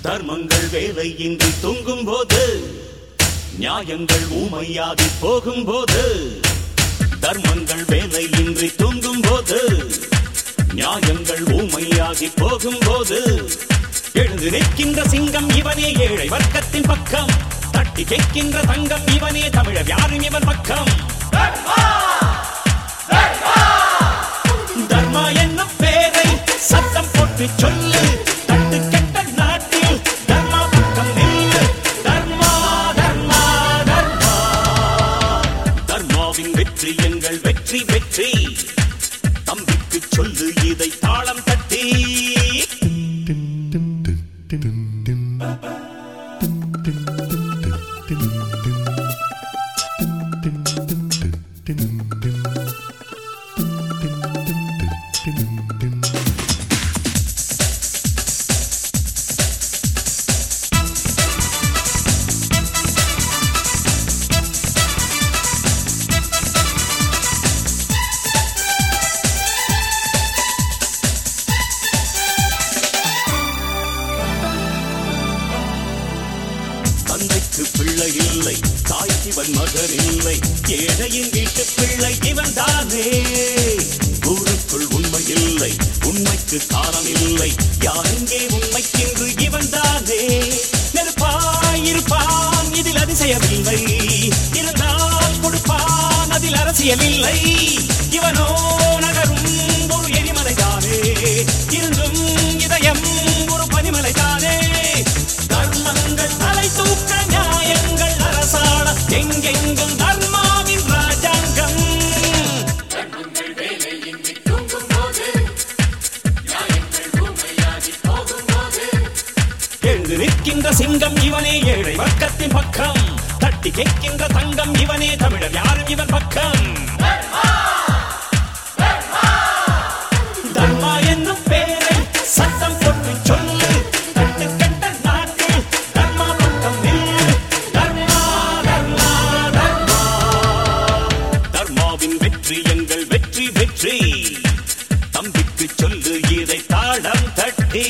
தர்மங்கள் வேலையின்றி தூங்கும் போது நியாயங்கள் ஊமையாகி போகும் போது தர்மங்கள் வேலையின்றி தூங்கும் போது நியாயங்கள் ஊமையாகி போகும் போது எழுந்து நிற்கின்ற சிங்கம் இவனே ஏழை வர்க்கத்தின் பக்கம் தட்டி கேட்கின்ற தங்கம் இவனே தமிழர் யாரும் இவன் பக்கம் தர்மா என்னும் பேரை சத்தம் போட்டு சொல்லு தட்டு கெட்ட நாட்டில் தர்மா பக்கம் நில்லு தர்மா தர்மா தர்மா தர்மாவின் வெற்றி எங்கள் வெற்றி வெற்றி தம்பிக்கு சொல்லு இதை தாளம் தட்டி தந்தைக்கு பிள்ளை இல்லை தாய்க்கு இவன் மகன் இல்லை ஏழையின் வீட்டு பிள்ளை இவன் தானே ஊருக்குள் உண்மை இல்லை உண்மைக்கு காலம் இல்லை யாருங்கே உண்மைக்கென்று இவன் தானே நெருப்பாய் இருப்பான் இதில் அதிசயமில்லை இருந்தால் கொடுப்பான் அதில் அரசியல் இல்லை இவனோ நகரும் ஒரு எரிமலை தானே இருந்தும் இதயம் ஒரு பனிமலை தானே தர்மங்கள் தலை தூக்க நியாயங்கள் அரசாள எங்கெங்கும் தர்மாவின் ராஜாங்கம் எழுந்து நிற்கின்ற சிங்கம் இவனே ஏழை வர்க்கத்தின் பக்கம் தட்டி கேட்கின்ற தங்கம் இவனே தமிழர் யாரும் இவன் பக்கம் தர்மா என்னும் பேரை சத்தம் போட்டு சொல்லு தட்டு கெட்ட நாட்டில் தர்மா பக்கம் நில்லு தர்மா தர்மா தர்மா தர்மாவின் வெற்றி எங்கள் வெற்றி வெற்றி தம்பிக்கு சொல்லு இதை தாளம் தட்டி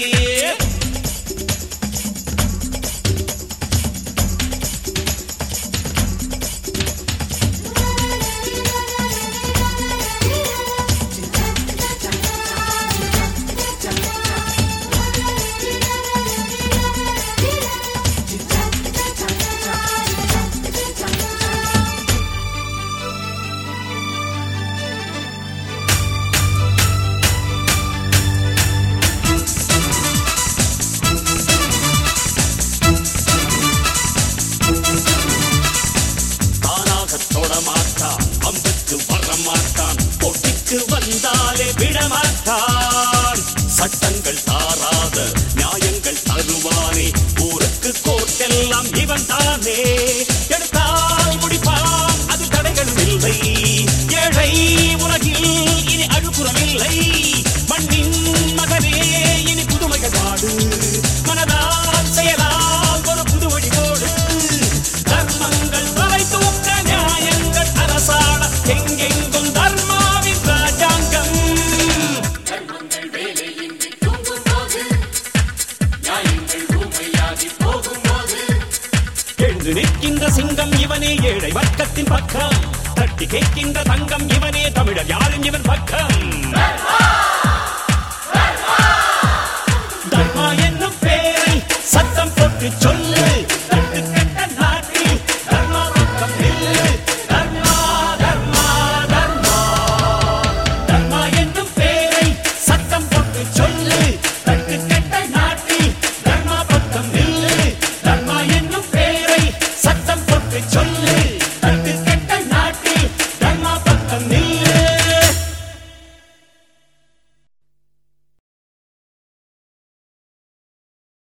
தானாக தொட மாட்டான் அம்புக்கு வர மாட்டான் போட்டிக்கு வந்தாலே விடமாட்டான் சட்டங்கள் தாராத நியாயங்கள் தருவானே ஊருக்கு கோட்டெல்லாம் இவன் தானே எடுத்தால் முடிப்பான் அது தடைகளும் இல்லை ஏழை உலகில் இனி அழுப்புறம் இல்லை மண்ணின் மகனே இனி புதுமைகள் பாடு மனதால் செயலால் ஒரு புது வழிபோடு தர்மங்கள் தலை தூக்க நியாயங்கள் அரசாள எங்கெங்கும் தர்மாவின் ராஜாங்கம் எழுந்து நிற்கின்ற சிங்கம் இவனே ஏழை வர்க்கத்தின் பக்கம் தட்டி கேட்கின்ற தங்கம் இவனே தமிழர் யாரும் இவன் பக்கம் தர்மா என்னும் பேரை சத்தம் போட்டு சொல்லு